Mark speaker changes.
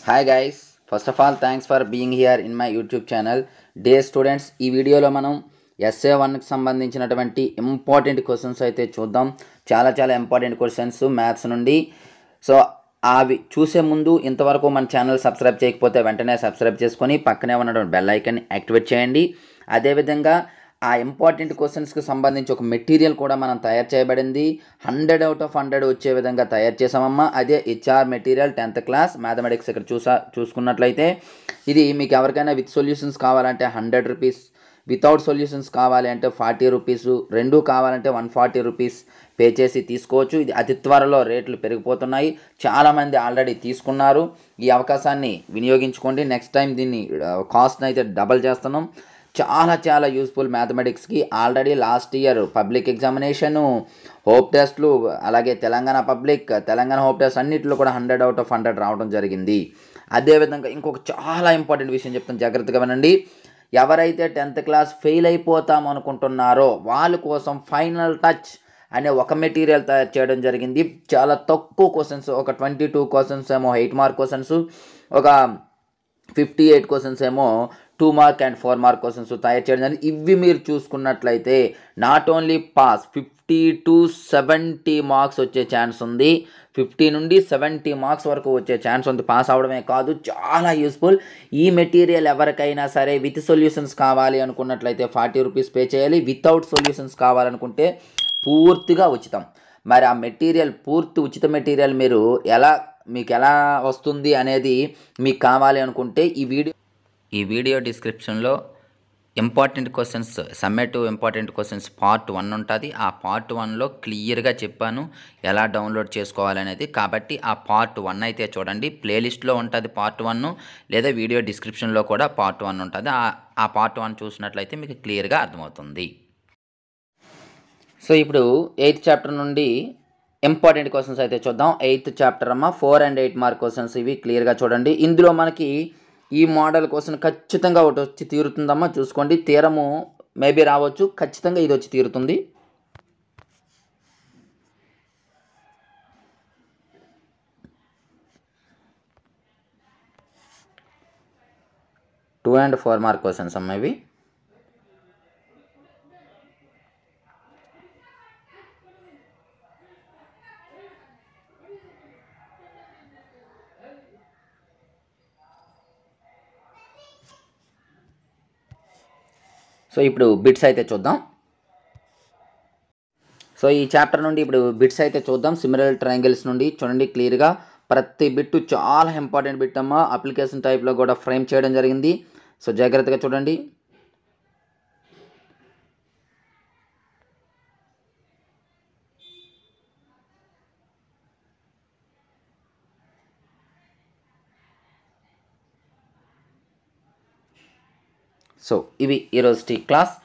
Speaker 1: hi guys first of all thanks for being here in my YouTube channel dear students ఈ వీడియోలో మనం SA వన్కి సంబంధించినటువంటి important questions అయితే చూద్దాం చాలా చాలా ఇంపార్టెంట్ క్వశ్చన్స్ మ్యాథ్స్ నుండి సో అవి చూసే ముందు ఇంతవరకు మన ఛానల్ సబ్స్క్రైబ్ చేయకపోతే వెంటనే సబ్స్క్రైబ్ చేసుకొని పక్కనే ఉన్నటువంటి బెల్ ఐకన్ యాక్టివేట్ చేయండి అదేవిధంగా ఆ ఇంపార్టెంట్ క్వశ్చన్స్కి సంబంధించి ఒక మెటీరియల్ కూడా మనం తయారు చేయబడింది హండ్రెడ్ అవుట్ ఆఫ్ హండ్రెడ్ వచ్చే విధంగా తయారు చేసామమ్మా అదే HR material tenth class mathematics ఇక్కడ చూసా చూసుకున్నట్లయితే ఇది మీకు ఎవరికైనా విత్ సొల్యూషన్స్ కావాలంటే హండ్రెడ్ రూపీస్ వితౌట్ సొల్యూషన్స్ కావాలి అంటే ఫార్టీ రూపీస్ రెండు కావాలంటే వన్ ఫార్టీ రూపీస్ పే చేసి తీసుకోవచ్చు ఇది అతి త్వరలో రేట్లు పెరిగిపోతున్నాయి చాలామంది ఆల్రెడీ తీసుకున్నారు ఈ అవకాశాన్ని వినియోగించుకోండి నెక్స్ట్ టైం దీన్ని కాస్ట్ని అయితే డబల్ చేస్తున్నాం చాలా చాలా యూస్ఫుల్ మ్యాథమెటిక్స్కి already last year public examination hope టెస్ట్లు అలాగే Telangana public Telangana hope test అన్నింటిలో కూడా హండ్రెడ్ అవుట్ ఆఫ్ హండ్రెడ్ రావడం జరిగింది అదేవిధంగా ఇంకొక చాలా ఇంపార్టెంట్ విషయం చెప్తాను జాగ్రత్తగా వినండి ఎవరైతే టెన్త్ క్లాస్ ఫెయిల్ అయిపోతాం అనుకుంటున్నారో వాళ్ళ కోసం ఫైనల్ టచ్ అనే ఒక మెటీరియల్ తయారు చేయడం జరిగింది చాలా తక్కువ క్వశ్చన్స్ ఒక ట్వంటీ టూ క్వశ్చన్స్ ఏమో ఎయిట్ మార్క్ క్వశ్చన్స్ ఒక ఫిఫ్టీ ఎయిట్ క్వశ్చన్స్ ఏమో two mark and four mark questions తయారు చేయడం జరిగింది ఇవి మీరు చూసుకున్నట్లయితే not only pass fifty to seventy marks వచ్చే ఛాన్స్ ఉంది ఫిఫ్టీ నుండి సెవెంటీ మార్క్స్ వరకు వచ్చే ఛాన్స్ ఉంది పాస్ అవడమే కాదు చాలా యూస్ఫుల్ ఈ మెటీరియల్ ఎవరికైనా సరే విత్ సొల్యూషన్స్ కావాలి అనుకున్నట్లయితే ఫార్టీ రూపీస్ పే చేయాలి వితౌట్ సొల్యూషన్స్ కావాలనుకుంటే పూర్తిగా ఉచితం మరి ఆ మెటీరియల్ పూర్తి ఉచిత మెటీరియల్ మీరు ఎలా మీకు ఎలా వస్తుంది అనేది మీకు కావాలి అనుకుంటే ఈ వీడియో ఈ వీడియో డిస్క్రిప్షన్లో important questions summative important questions part one ఉంటుంది ఆ పార్ట్ వన్లో క్లియర్గా చెప్పాను ఎలా డౌన్లోడ్ చేసుకోవాలనేది కాబట్టి ఆ పార్ట్ వన్ అయితే చూడండి ప్లేలిస్ట్లో ఉంటుంది పార్ట్ వన్ లేదా వీడియో డిస్క్రిప్షన్లో కూడా పార్ట్ వన్ ఉంటుంది ఆ పార్ట్ వన్ చూసినట్లయితే మీకు క్లియర్గా అర్థమవుతుంది సో ఇప్పుడు ఎయిత్ చాప్టర్ నుండి ఇంపార్టెంట్ క్వశ్చన్స్ అయితే చూద్దాం ఎయిత్ చాప్టర్ అమ్మ four and eight mark questions ఇవి క్లియర్గా చూడండి ఇందులో మనకి ఈ మోడల్ క్వశ్చన్ ఖచ్చితంగా ఒకటి వచ్చి తీరుతుందమ్మా చూసుకోండి తీరము మేబీ రావచ్చు ఖచ్చితంగా ఇది వచ్చి తీరుతుంది two and four mark questions అమ్మ ఇవి సో ఇప్పుడు బిట్స్ అయితే చూద్దాం సో ఈ చాప్టర్ నుండి ఇప్పుడు బిట్స్ అయితే చూద్దాం సిమిలర్ ట్రయాంగిల్స్ నుండి చూడండి క్లియర్గా ప్రతి బిట్టు చాలా ఇంపార్టెంట్ బిట్ అమ్మా అప్లికేషన్ టైప్లో కూడా ఫ్రేమ్ చేయడం జరిగింది సో జాగ్రత్తగా చూడండి సో ఇవి ఈరోజు క్లాస్